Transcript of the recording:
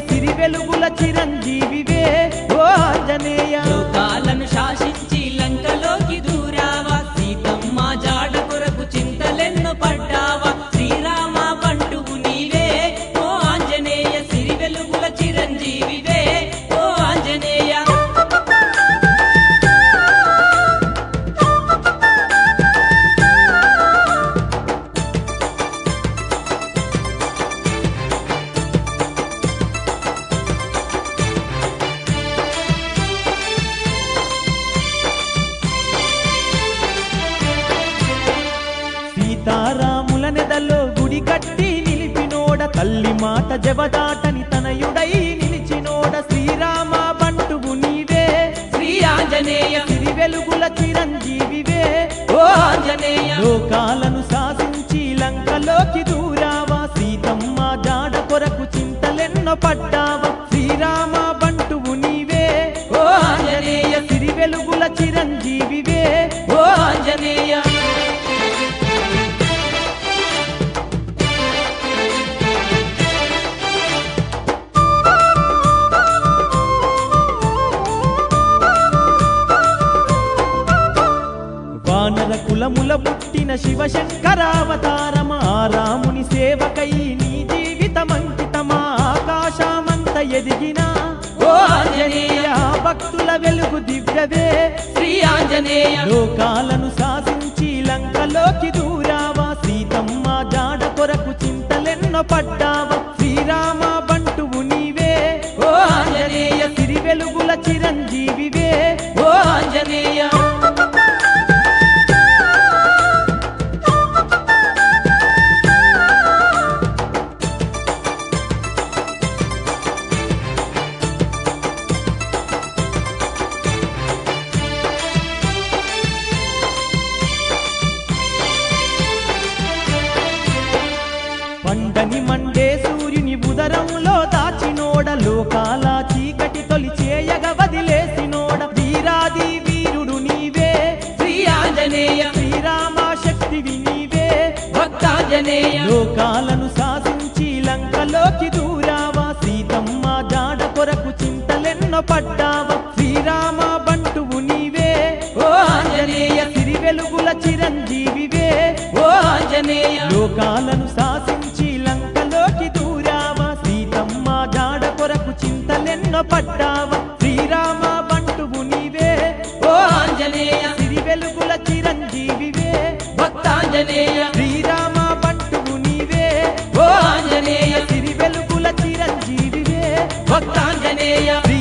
సిరి వెలుగుల చిరంజీవివే ఓ ఆంజనేయ లోకాలను శాసించి లంకలోకి దూరావా సీతమ్మ జాడ కొరకు చింతలెన్నో పడ్డావా శ్రీరామ బంటువు నీవే ఓ ఆంజనేయ సిరి వెలుగుల చిరంజీవివే ఓ ఆంజనేయ సీతారాముల నెదల్లో గుడి కట్టి నిలిపినోడ తల్లి మాట జవదాటని తనయుడై నిలిచినోడ శ్రీరామ బంటువు నీవే శ్రీ ఆంజనేయ సిరి వెలుగుల చిరంజీవివే ఓ ఆంజనేయ లోకాలను శాసించి లంకలోకి దూరావా సీతమ్మ జాడ కొరకు చింతలెన్నో పడ్డావా శ్రీరామ బంటువు నీవే ఓ ఆంజనేయ సిరి వెలుగుల చిరంజీవివే ఓ ఆంజనేయ వానర కులముల పుట్టిన శివశంకరావతారమా రాముని సేవకై నీ జీవితమంకితమా ఆకాశమంత ఎదిగిన ఓ ఆంజనేయ భక్తుల వెలుగు దివ్యవే శ్రీ ఆంజనేయ లోకాలను శాసించి లంకలోకి దూరావా సీతమ్మ జాడ కొరకు చింతలెన్నో పడ్డావా శ్రీరామ బంటువు నీవే ఓ ఆంజనేయ సిరి వెలుగుల చిరంజీవివే ఓ ఆంజనేయ పండని మండే సూర్యుని ఉదరంలో దాచినోడ లోకాల చీకటి తొలి చేయగ వదిలేసినోడ వీరాది వీరుడు నీవే శ్రీ ఆంజనేయ శ్రీరామ శక్తివి నీవే భక్తాంజనేయ లోకాలను శాసించి లంకలోకి దూరావా సీతమ్మ జాడ కొరకు చింతలెన్నో పడ్డావా శ్రీరామ బంటువు నీవే ఓ ఆంజనేయ సిరి వెలుగుల చిరంజీవివే ఓ ఆంజనేయ లోకాలను శాసించి లంకలోకి దూరావా సీతమ్మ జాడ కొరకు చింతలెన్నో పడ్డావా శ్రీరామ బంటువు నీవే ఓ ఆంజనేయ సిరి వెలుగుల చిరంజీవివే భక్తాంజనేయ శ్రీరామ బంటువు నీవే ఓ ఆంజనేయ సిరి వెలుగుల చిరంజీవివే భక్తాంజనేయ శ్రీ